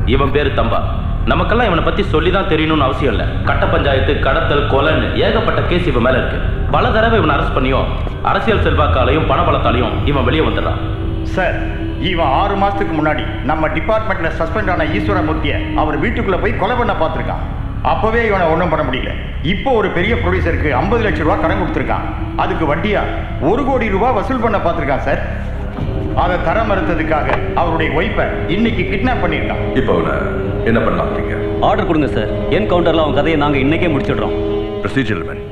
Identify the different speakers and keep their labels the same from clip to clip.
Speaker 1: இவன் பேரு தம்பா நமக்கெல்லாம் இவனை பத்தி சொல்லி தான் தெரியணும்னு அவசியம் இல்லை கட்ட பஞ்சாயத்து கடத்தல் கொலைன்னு ஏகப்பட்ட கேஸ் இவன் மேல இருக்கு பல தடவை இவனை அரெஸ்ட் பண்ணியும் அரசியல் செல்வாக்காலையும் பணபலத்தாலையும் இவன் வெளியே வந்துடுறான்
Speaker 2: சார் இவன் ஆறு மாசத்துக்கு முன்னாடி நம்ம டிபார்ட்மெண்ட்ல சஸ்பெண்ட் ஆன ஈஸ்வரமூர்த்தியை அவர் வீட்டுக்குள்ள போய் கொலை பண்ண பார்த்துருக்கான் அப்பவே இவனை ஒன்றும் பண்ண முடியல இப்போ ஒரு பெரிய ப்ரொடியூசருக்கு ஐம்பது லட்சம் ரூபாய் கடன் கொடுத்துருக்கான் அதுக்கு வட்டியா ஒரு கோடி ரூபாய் வசூல் பண்ண பார்த்துருக்கான் சார் அதை தர மறுத்ததுக்காக அவருடைய ஒய்ஃபை இன்னைக்கு கிட்னாப் பண்ணியிருக்கான்
Speaker 3: இப்போ அவனை என்ன பண்ணலாம் நீங்க
Speaker 4: ஆர்டர் கொடுங்க சார் என் கவுண்டரில் அவன் கதையை நாங்கள் இன்னைக்கே முடிச்சிடுறோம்
Speaker 3: ப்ரொசீஜர் மேன்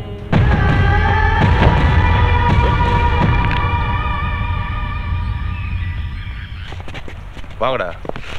Speaker 5: வாங்கடா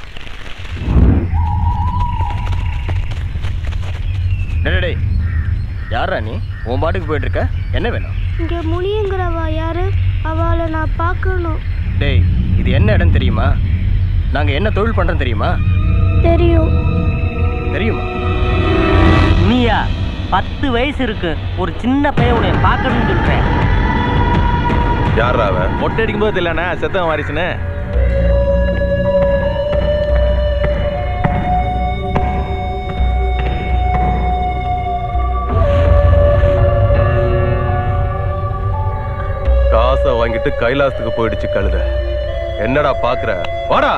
Speaker 6: டேய் டேய் யாரா நீ உன் பாட்டுக்கு போயிட்டு இருக்க என்ன வேணும்
Speaker 7: இங்க முனியங்கிறவா யாரு அவளை நான் பார்க்கணும்
Speaker 6: டேய் இது என்ன இடம் தெரியுமா நாங்கள் என்ன தொழில் பண்ணுறோம் தெரியுமா
Speaker 7: தெரியும்
Speaker 6: தெரியுமா
Speaker 8: நீயா பத்து வயசு இருக்கு ஒரு சின்ன பையன் உன்னை பார்க்கணும்னு சொல்றேன்
Speaker 5: யாரா அவன் மொட்டை அடிக்கும் போது இல்லைண்ணா செத்தவன் வாரிசுன்னு காசை வாங்கிட்டு கைலாசத்துக்கு போயிடுச்சு கழுத என்னடா பாக்குற வாடா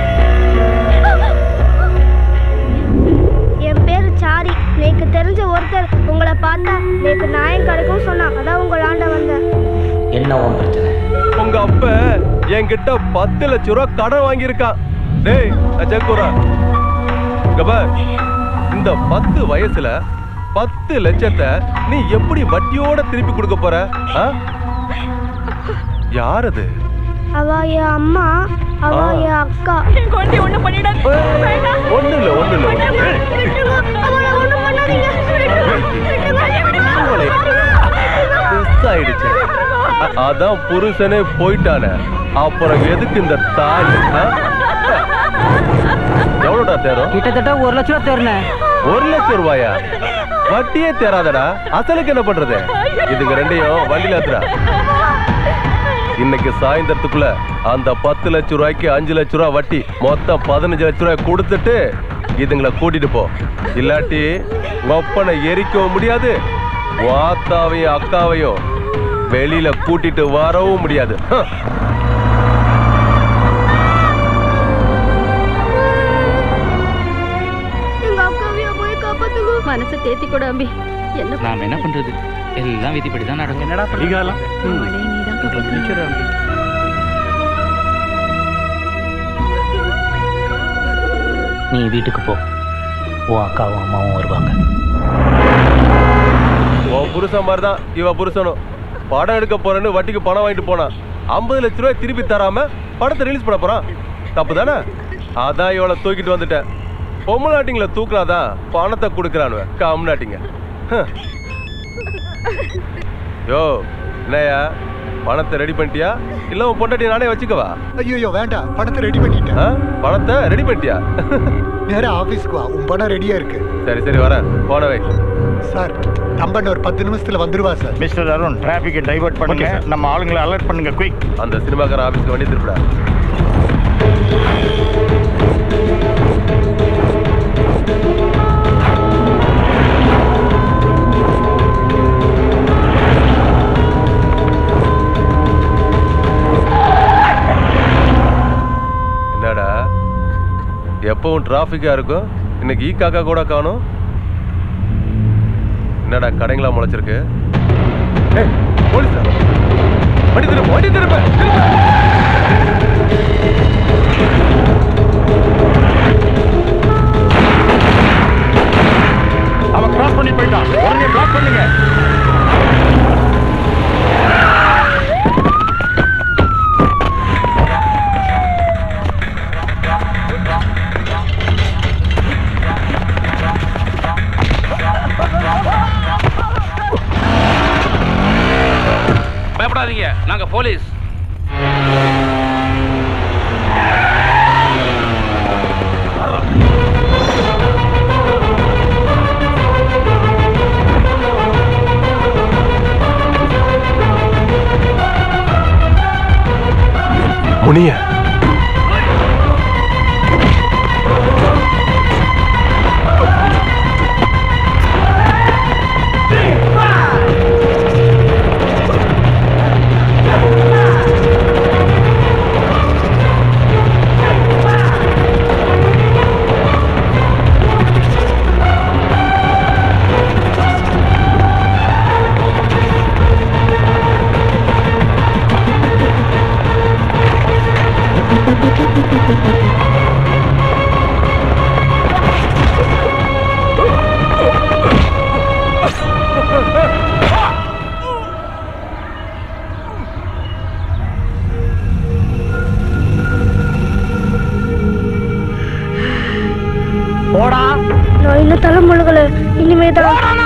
Speaker 7: என் பேர் சாரி எனக்கு தெரிஞ்ச ஒருத்தர் உங்களை பார்த்தா எனக்கு நியாயம் கிடைக்கும் சொன்னான் அதான் உங்களாண்ட வந்தேன்
Speaker 1: என்ன உன் பிரச்சனை
Speaker 5: உங்க அப்ப என்கிட்ட பத்து லட்சம் ரூபாய் கடன் வாங்கியிருக்கான் டேய் அஜகுரா இங்க பார், இந்த பத்து வயசுல பத்து லட்சத்தை நீ எப்படி வட்டியோட திருப்பி கொடுக்க போற ஆ? யார் அது
Speaker 7: அவ என் அம்மா அவ
Speaker 5: ஆ.
Speaker 7: என் அக்கா
Speaker 9: குழந்தை ஒண்ணு பண்ணிடாது
Speaker 5: ஒண்ணு இல்ல ஒண்ணு இல்ல ஒண்ணு இல்ல.
Speaker 7: அவளை ஒண்ணும் பண்ணாதீங்க
Speaker 5: அவளை மிஸ் ஆயிடுச்சு அ- அதான் புருஷனே போயிட்டானே அப்புறம் எதுக்கு இந்த தாலி ஆ? எவ்வளோடா தேரும்
Speaker 8: கிட்டத்தட்ட ஒரு லட்ச ரூபா தரணும்
Speaker 5: ஒரு லட்சம் ரூபாயா வட்டியே தேராதடா அசலுக்கு என்ன பண்றது இதுங்க ரெண்டையும் வண்டியில ஏத்துறா இன்னைக்கு சாயந்தரத்துக்குள்ள அந்த பத்து லட்சம் ரூபாய்க்கு அஞ்சு லட்சம் ரூபாய் வட்டி மொத்தம் பதினஞ்சு லட்சம் ரூபாய் கொடுத்துட்டு இதுங்களை கூட்டிட்டு போ இல்லாட்டி ஒப்பனை எரிக்கவும் முடியாது வாத்தாவையும் அக்காவையும் வெளியில கூட்டிட்டு வரவும் முடியாது ஹம்.
Speaker 7: எங்க அக்காவையும் போய் காப்பாத்துங்க
Speaker 9: மனசை தேத்தி கூட அம்பி என்ன
Speaker 1: நாம என்ன பண்றது எல்லாம் விதிப்படி தான் நடக்கும் என்னடா
Speaker 4: அதிகாலம்
Speaker 9: ஆமாடே, நீதான் காப்பாத்தணும்.
Speaker 8: நீ வீட்டுக்கு போ உன் அக்காவும் அம்மாவும் வருவாங்க
Speaker 5: உன் புருஷன் மாதிரி தான் இவ புருஷனும் படம் எடுக்க போறேன்னு வட்டிக்கு பணம் வாங்கிட்டு போனான் ஐம்பது லட்ச ரூபாய் திருப்பி தராம படத்தை ரிலீஸ் பண்ண போறான் தப்பு தானே அதான் இவளை தூக்கிட்டு வந்துட்டேன் பொம்மநாட்டிங்களை தூக்கினாதான் பணத்தை கொடுக்குறானுவ கம்நாட்டிங்க ஹம். யோ என்னய்யா பணத்தை ரெடி பண்ணிட்டியா இல்ல உன் பொண்டாட்டி நானே வச்சுக்கவா
Speaker 10: ஐயோ வேண்டாம் பணத்தை ரெடி பண்ணிட்டேன்
Speaker 5: ஆ? பணத்தை ரெடி பண்ணிட்டியா
Speaker 10: நேரா ஆபீஸ்க்கு வா உன் பணம் ரெடியா இருக்கு
Speaker 5: சரி சரி வரேன் போனவை
Speaker 10: சார் தம்பன் ஒரு பத்து நிமிஷத்துல வந்துருவா சார்
Speaker 2: மிஸ்டர் அருண் டிராபிக்கை டைவர்ட் பண்ணுங்க நம்ம ஆளுங்களை அலர்ட் பண்ணுங்க குயிக்
Speaker 5: அந்த சினிமாக்கார ஆபீஸ்க்கு வண்டி திருப்பிடா என்னடா எப்பவும் டிராஃபிக்கா இருக்கும் இன்னைக்கு ஈ காக்கா கூட காணும் என்னடா கடைங்களா முளைச்சிருக்கு ஏய், போலீஸா வண்டி திரும்ப வண்டி திரும்ப திரும்ப.
Speaker 2: அவன் கிராஸ் பண்ணி போயிட்டான் உடனே பிளாக் பண்ணுங்க
Speaker 1: பயப்படாதீங்க நாங்க போலீஸ்
Speaker 5: முனிய
Speaker 7: ஆகல இனிமே தான்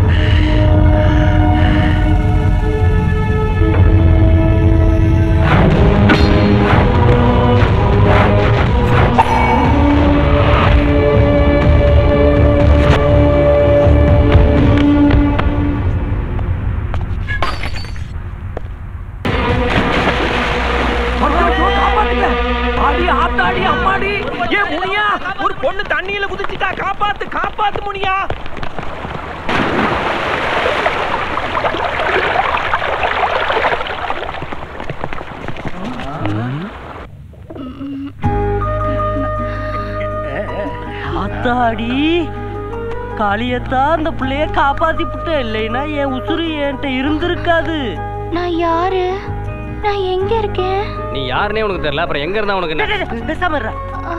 Speaker 11: அடி ஆத்தாடி அம்மாடி ஏ முனியா ஒரு பொண்ணு தண்ணியில குதிச்சுட்டா காப்பாத்து காப்பாத்து முனியா
Speaker 8: ஆத்தாடி காளியத்தா அந்த பிள்ளைய காப்பாத்தி புட்ட இல்லைன்னா என் உசுறு என்கிட்ட இருந்திருக்காது
Speaker 12: நான் யாரு நான் எங்க இருக்கேன்
Speaker 6: நீ யாருன்னே உனக்கு தெரியல அப்புறம் எங்க இருந்தா உனக்கு என்ன
Speaker 8: பேசாம இருடா.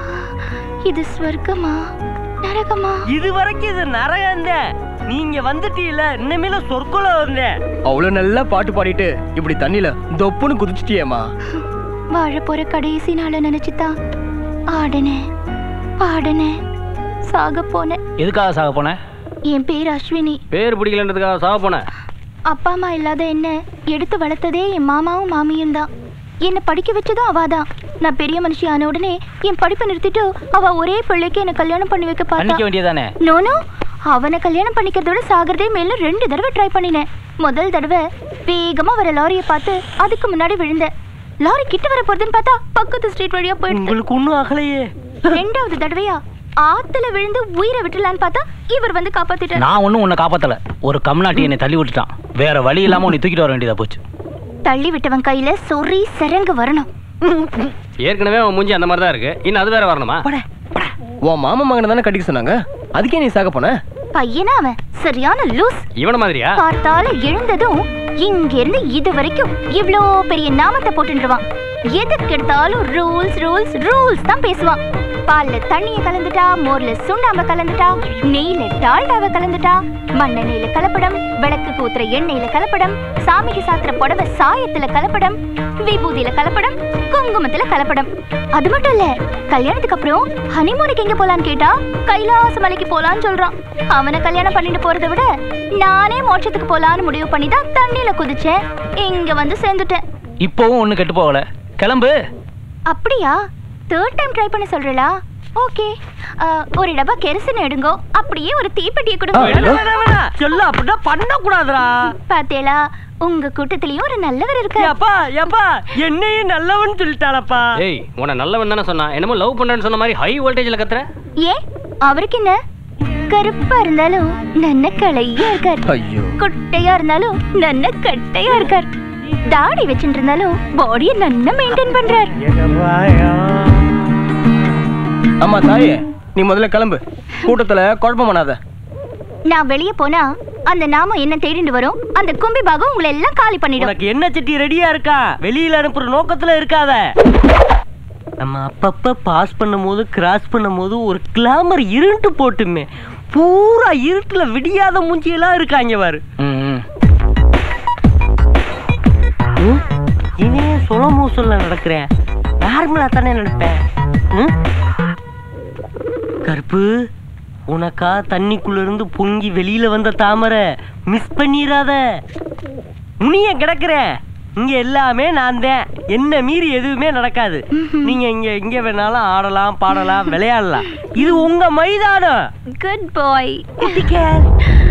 Speaker 12: இது ஸ்வர்க்கமா நரகமா
Speaker 8: இது வரைக்கும் இது நரகம் நீங்க வந்துட்டீல இனிமேல சொற்குல வந்தேன்
Speaker 6: அவ்வளவு நல்லா பாட்டு பாடிட்டு இப்படி தண்ணியில தொப்புன்னு குதிச்சிட்டியேமா
Speaker 12: வாழ போற கடைசி நாளை நினைச்சுதான் ஆடினேன் பாடினேன் சாக போனேன்
Speaker 6: எதுக்காக சாக போன
Speaker 12: என் பேர் அஸ்வினி
Speaker 6: பேர் பிடிக்கலன்றதுக்காக சாக போன
Speaker 12: அப்பா அம்மா இல்லாத என்ன எடுத்து வளர்த்ததே என் மாமாவும் மாமியும் தான் என்னை படிக்க வச்சதும் அவாதான் நான் பெரிய மனுஷி ஆன உடனே என் படிப்பை நிறுத்திட்டு அவ ஒரே பிள்ளைக்கு என்ன கல்யாணம் பண்ணி வைக்க
Speaker 6: பண்ணிக்க
Speaker 12: பார்த்தா
Speaker 6: வேண்டியதானே
Speaker 12: நோனோ அவனை கல்யாணம் பண்ணிக்கிறதோட சாகிறதே மேல ரெண்டு தடவை ட்ரை பண்ணினேன் முதல் தடவை வேகமா வர லாரியை பார்த்து அதுக்கு முன்னாடி விழுந்தேன் லாரி கிட்ட வர போறதுன்னு பார்த்தா பக்கத்து ஸ்ட்ரீட் வழியா போயிடுச்சு
Speaker 8: உங்களுக்கு ஒண்ணும் ஆகலையே
Speaker 12: ரெண்டாவது தடவையா ஆத்துல விழுந்து உயிரை விட்டுலான்னு பார்த்தா இவர் வந்து காப்பாத்திட்டார்
Speaker 6: நான் ஒன்றும் உன்னை காப்பாத்தல ஒரு கம்நாட்டி என்னை தள்ளி விட்டுட்டான் வேற வழி இல்லாம உன்னை தூக்கிட்டு வர வேண்டியதா போச்சு
Speaker 12: தள்ளி விட்டவன் கையில சொறி சரங்கு வரணும்
Speaker 6: ஏற்கனவே உன் மூஞ்சி அந்த மாதிரி தான் இருக்கு இன்னும் அது வேற வரணுமா உன் மாமா மகனை தானே கட்டிக்க சொன்னாங்க அதுக்கே நீ சாக போன
Speaker 12: பையனா அவன் சரியான லூஸ்
Speaker 6: இவன மாதிரியா
Speaker 12: பார்த்தால எழுந்ததும் இங்க இருந்து இது வரைக்கும் இவ்ளோ பெரிய நாமத்தை போட்டுருவான் எதுக்கு எடுத்தாலும் ரூல்ஸ் ரூல்ஸ் ரூல்ஸ் தான் பேசுவான் பால்ல தண்ணிய கலந்துட்டா மோர்ல சுண்ணாம்பு கலந்துட்டா நெய்ல டால்டாவை கலந்துட்டா மண்ணெண்ணெயில கலப்படம் விளக்கு ஊத்துற எண்ணெயில கலப்படம் சாமிக்கு சாத்துற புடவை சாயத்துல கலப்படம் விபூதியில கலப்படம் குங்குமத்துல கலப்படம் அது மட்டும் இல்ல கல்யாணத்துக்கு அப்புறம் ஹனிமூனுக்கு எங்க போலான்னு கேட்டா கைலாச மலைக்கு போலான்னு சொல்றான் அவனை கல்யாணம் பண்ணிட்டு போறதை விட நானே மோட்சத்துக்கு போலான்னு முடிவு பண்ணி தான் தண்ணியில குதிச்சேன் இங்க வந்து சேர்ந்துட்டேன்
Speaker 6: இப்போவும் ஒண்ணு கெட்டு போகல கிளம்பு
Speaker 12: அப்படியா தேர்ட் டைம் ட்ரை பண்ண சொல்றீங்களா ஓகே ஒரு டப்பா கெரசின் எடுங்கோ அப்படியே ஒரு தீப்பெட்டியை கொடுங்க
Speaker 8: சொல்ல அப்படின்னா பண்ண கூடாதுடா
Speaker 12: பாத்தேளா உங்க கூட்டத்திலயும் ஒரு நல்லவர் இருக்கார்
Speaker 8: ஏப்பா ஏப்பா என்னையும் நல்லவன் சொல்லிட்டானப்பா
Speaker 6: ஏய் உன்னை நல்லவன் தானே சொன்னா என்னமோ லவ் பண்றேன்னு சொன்ன மாதிரி ஹை வோல்டேஜ்ல கத்துற
Speaker 12: ஏன் அவருக்கு என்ன கருப்பா இருந்தாலும் நன்ன களையா இருக்கார்
Speaker 6: ஐயோ
Speaker 12: குட்டையா இருந்தாலும் நன்ன கட்டையா இருக்கார் தாடி வச்சுட்டு இருந்தாலும் பாடிய நன்னா மெயின்டைன் பண்றார்
Speaker 6: ஆமா தாயே நீ முதல்ல கிளம்பு கூட்டத்துல குழப்பம் பண்ணாத
Speaker 12: நான் வெளிய போனா அந்த நாமம் என்ன தேடிட்டு வரும் அந்த கும்பி பாகம் உங்களை எல்லாம் காலி பண்ணிடும்
Speaker 8: உனக்கு என்ன சட்டி ரெடியா இருக்கா வெளியில அனுப்புற நோக்கத்துல இருக்காத நம்ம அப்பப்ப பாஸ் பண்ணும்போது கிராஸ் பண்ணும்போது ஒரு கிளாமர் இருண்டு போட்டுமே பூரா இருட்டுல விடியாத மூஞ்சியெல்லாம் இருக்காங்க பாரு ம்? இனே சொல மூசல்ல நடக்கிறேன் நார்மலா தானே நடப்பேன் ம்? கருப்பு உனக்கா தண்ணிக்குள்ள இருந்து பொங்கி வெளியில வந்த தாமரை மிஸ் பண்ணிராத முனிய கிடக்குறேன் இங்க எல்லாமே நான் தான் என்ன மீறி எதுவுமே நடக்காது நீங்க இங்க இங்க வேணாலும் ஆடலாம் பாடலாம் விளையாடலாம் இது உங்க மைதானம்
Speaker 12: குட் பாய்
Speaker 8: குட்டிக்கேள்